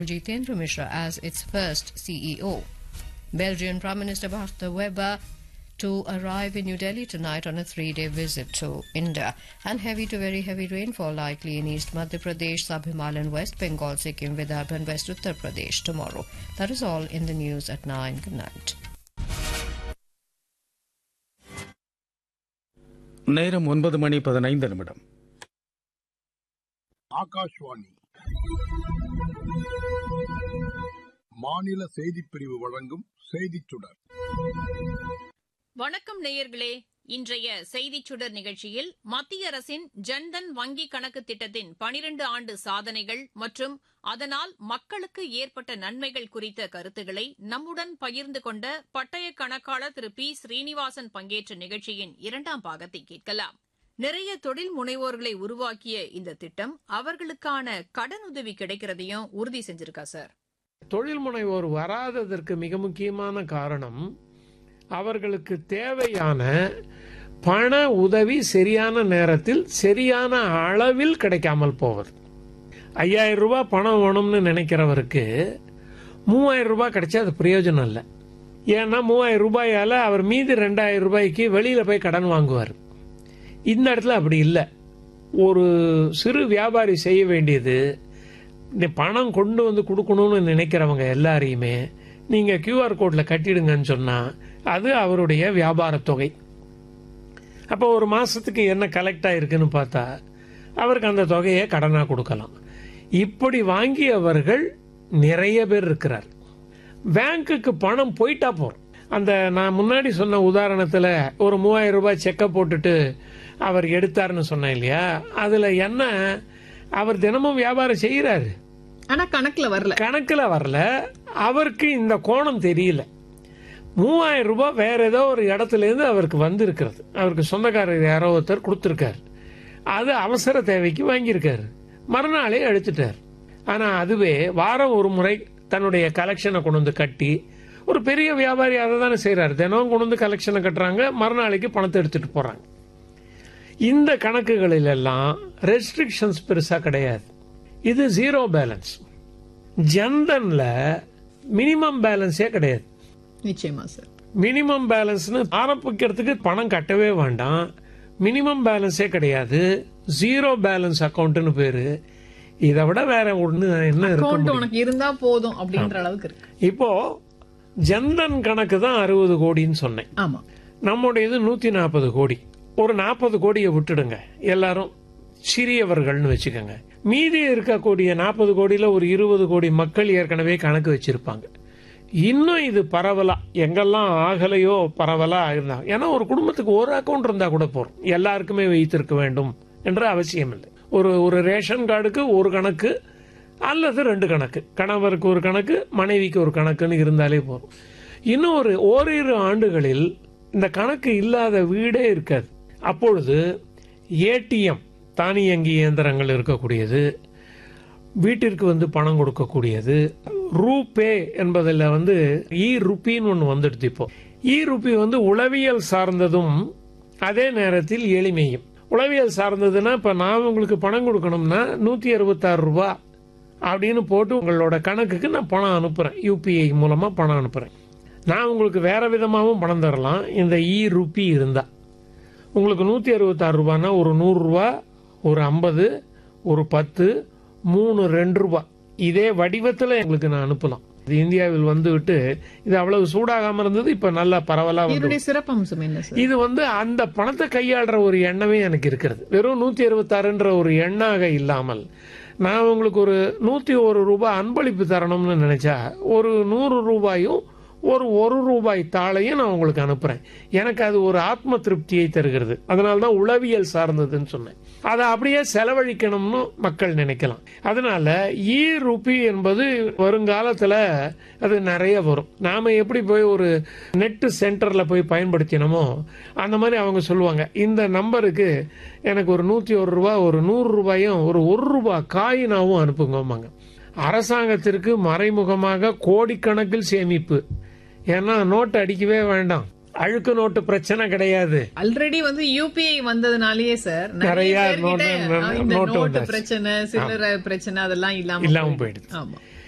Jitendra Mishra as its first CEO. Belgian Prime Minister Bart de Weber to arrive in New Delhi tonight on a three-day visit to India. And heavy to very heavy rainfall likely in East Madhya Pradesh, Sub-Himalayan West Bengal, Sikkim, Vidarbha and West Uttar Pradesh tomorrow. That is all in the news at 9. Good night. நேரம் ஒன்பது மணி பதினைந்து நிமிடம் ஆகாஷ்வாணி மாநில செய்திப் பிரிவு வழங்கும் செய்திச் சுடர் வணக்கம் நேயர்களே இன்றைய செய்திச் சுடர் நிகழ்ச்சியில் மத்திய அரசின் ஜன்தன் வங்கி கணக்கு திட்டத்தின் பனிரண்டு ஆண்டு சாதனைகள் மற்றும் அதனால் மக்களுக்கு ஏற்பட்ட நன்மைகள் குறித்த கருத்துக்களை நம்முடன் பகிர்ந்து கொண்ட பட்டய கணக்காளர் திரு பி ஸ்ரீனிவாசன் பங்கேற்ற நிகழ்ச்சியின் இரண்டாம் பாகத்தை கேட்கலாம் நிறைய தொழில் முனைவோர்களை உருவாக்கிய இந்த திட்டம் அவர்களுக்கான கடனுதவி கிடைக்கிறதையும் உறுதி செஞ்சிருக்கா சார் தொழில் முனைவோர் வராததற்கு மிக முக்கியமான காரணம் அவர்களுக்கு தேவையான பண உதவி சரியான நேரத்தில் சரியான அளவில் கிடைக்காமல் போவது ஐயாயிரம் ரூபாய் பணம் வேணும்னு நினைக்கிறவருக்கு மூவாயிரம் ரூபாய் கிடைச்சா அது பிரயோஜனம் இல்லை ஏன்னா மூவாயிரம் ரூபாயால அவர் மீதி ரெண்டாயிரம் ரூபாய்க்கு வெளியில போய் கடன் வாங்குவார் இந்த இடத்துல அப்படி இல்லை ஒரு சிறு வியாபாரி செய்ய வேண்டியது இந்த பணம் கொண்டு வந்து கொடுக்கணும்னு நினைக்கிறவங்க எல்லாரையுமே நீங்க கியூஆர் கோட்ல கட்டிடுங்கன்னு சொன்னா அது அவருடைய வியாபார தொகை அப்போ ஒரு மாசத்துக்கு என்ன கலெக்ட் ஆயிருக்குன்னு பார்த்தா அவருக்கு அந்த தொகையை கடனா கொடுக்கலாம் இப்படி வாங்கியவர்கள் நிறைய பேர் இருக்கிறார் பேங்க்குக்கு பணம் போயிட்டா போறோம் அந்த நான் முன்னாடி சொன்ன உதாரணத்துல ஒரு மூவாயிரம் ரூபாய் செக்கை போட்டுட்டு அவர் எடுத்தாருன்னு சொன்னேன் இல்லையா அதுல என்ன அவர் தினமும் வியாபாரம் செய்யறாரு ஆனா கணக்குல வரல கணக்குல வரல அவருக்கு இந்த கோணம் தெரியல மூவாயிரம் ரூபாய் வேற ஏதோ ஒரு இடத்துல இருந்து அவருக்கு வந்திருக்கிறது அவருக்கு சொந்தக்காரர் யாரோ ஒருத்தர் கொடுத்துருக்காரு அது அவசர தேவைக்கு வாங்கியிருக்காரு மறுநாளே அழிச்சிட்டார் ஆனா அதுவே வாரம் ஒரு முறை தன்னுடைய கலெக்ஷனை கொண்டு வந்து கட்டி ஒரு பெரிய வியாபாரி அதை தானே செய்யறாரு தினம் கொண்டு வந்து கலெக்ஷனை கட்டுறாங்க மறுநாளைக்கு பணத்தை எடுத்துட்டு போறாங்க இந்த கணக்குகளில் எல்லாம் ரெஸ்ட்ரிக்ஷன்ஸ் பெருசா கிடையாது இது ஜீரோ பேலன்ஸ் ஜன்தன்ல மினிமம் பேலன்ஸே கிடையாது நிச்சயமா சார் மினிமம் பேலன்ஸ்னு ஆரம்பிக்கிறதுக்கு பணம் கட்டவே வேண்டாம் மினிமம் பேலன்ஸே கிடையாது ஜீரோ பேலன்ஸ் அக்கௌண்ட்னு பேரு இதை விட வேற ஒண்ணு என்ன இருக்க அக்கௌண்ட் முடியும்? உனக்கு இருந்தா போதும் அப்படின்ற அளவுக்கு இருக்கு இப்போ ஜன்தன் கணக்கு தான் அறுபது கோடின்னு சொன்னேன் ஆமா நம்முடையது நூத்தி நாற்பது கோடி ஒரு நாற்பது கோடியை விட்டுடுங்க எல்லாரும் சிறியவர்கள்னு வச்சுக்கோங்க மீதி இருக்கக்கூடிய நாற்பது கோடியில ஒரு இருபது கோடி மக்கள் ஏற்கனவே கணக்கு வச்சிருப்பாங்க இன்னும் இது பரவலா எங்கெல்லாம் ஆகலையோ பரவலா இருந்தாங்க ஏன்னா ஒரு குடும்பத்துக்கு ஒரு அக்கௌண்ட் இருந்தா கூட போறோம் எல்லாருக்குமே வைத்திருக்க வேண்டும் என்ற அவசியம் இல்லை ஒரு ஒரு ரேஷன் கார்டுக்கு ஒரு கணக்கு அல்லது ரெண்டு கணக்கு கணவருக்கு ஒரு கணக்கு மனைவிக்கு ஒரு கணக்குன்னு இருந்தாலே போதும் இன்னும் ஒரு ஓரிரு ஆண்டுகளில் இந்த கணக்கு இல்லாத வீடே இருக்காது அப்பொழுது ஏடிஎம் தானியங்கி இயந்திரங்கள் இருக்கக்கூடியது வீட்டிற்கு வந்து பணம் கொடுக்கக்கூடியது ரூபே என்பதில் வந்து இ ருப்பின்னு ஒன்று வந்துடுது இப்போ இ ருப்பி வந்து உளவியல் சார்ந்ததும் அதே நேரத்தில் எளிமையும் உளவியல் சார்ந்ததுன்னா இப்போ நான் உங்களுக்கு பணம் கொடுக்கணும்னா நூற்றி அறுபத்தாறு ரூபா அப்படின்னு போட்டு உங்களோட கணக்குக்கு நான் பணம் அனுப்புகிறேன் யூபிஐ மூலமாக பணம் அனுப்புகிறேன் நான் உங்களுக்கு வேற விதமாகவும் பணம் தரலாம் இந்த இ ருப்பி இருந்தா உங்களுக்கு நூற்றி அறுபத்தாறு ரூபான்னா ஒரு நூறுரூவா ஒரு ஐம்பது ஒரு பத்து மூணு ரெண்டு ரூபா இதே வடிவத்தில் எங்களுக்கு நான் அனுப்பலாம் இது இந்தியாவில் வந்து விட்டு இது அவ்வளவு சூடாகாம இருந்தது இப்ப நல்லா பரவலா வந்து இதனுடைய சிறப்பம்சம் என்ன சார் இது வந்து அந்த பணத்தை கையாளுற ஒரு எண்ணமே எனக்கு இருக்கிறது வெறும் நூத்தி அறுபத்தாறுன்ற ஒரு எண்ணாக இல்லாமல் நான் உங்களுக்கு ஒரு நூத்தி ஒரு ரூபாய் அன்பளிப்பு தரணும்னு நினைச்சா ஒரு நூறு ரூபாயும் ஒரு ஒரு ரூபாய் தாளையும் நான் உங்களுக்கு அனுப்புறேன் எனக்கு அது ஒரு ஆத்ம திருப்தியை தருகிறது அதனால தான் உளவியல் சார்ந்ததுன்னு சொன்னேன் அதை அப்படியே செலவழிக்கணும்னு மக்கள் நினைக்கலாம் அதனால ஈ ருபி என்பது வருங்காலத்துல அது நிறைய வரும் நாம எப்படி போய் ஒரு நெட் சென்டர்ல போய் பயன்படுத்தினோமோ அந்த மாதிரி அவங்க சொல்லுவாங்க இந்த நம்பருக்கு எனக்கு ஒரு நூத்தி ஒரு ரூபாய் ஒரு நூறு ரூபாயும் ஒரு ஒரு ரூபாய் காயினாவும் அனுப்புங்கம்பாங்க அரசாங்கத்திற்கு மறைமுகமாக கோடிக்கணக்கில் சேமிப்பு ஏன்னா நோட்டு அடிக்கவே வேண்டாம் அழுக்கு நோட்டு பிரச்சனை கிடையாது ஆல்ரெடி வந்து யூபிஐ வந்ததுனாலயே சார் நிறைய நிறைய பேர்கிட்ட, நோட்டு- ஆ, இந்த நோட்டு நோட்டு வந்தாச்சு. பிரச்சனை சில்லறை பிரச்சனை அதெல்லாம் இல்லாம இல்லாம போயிடுது. போயிடுது ஆமா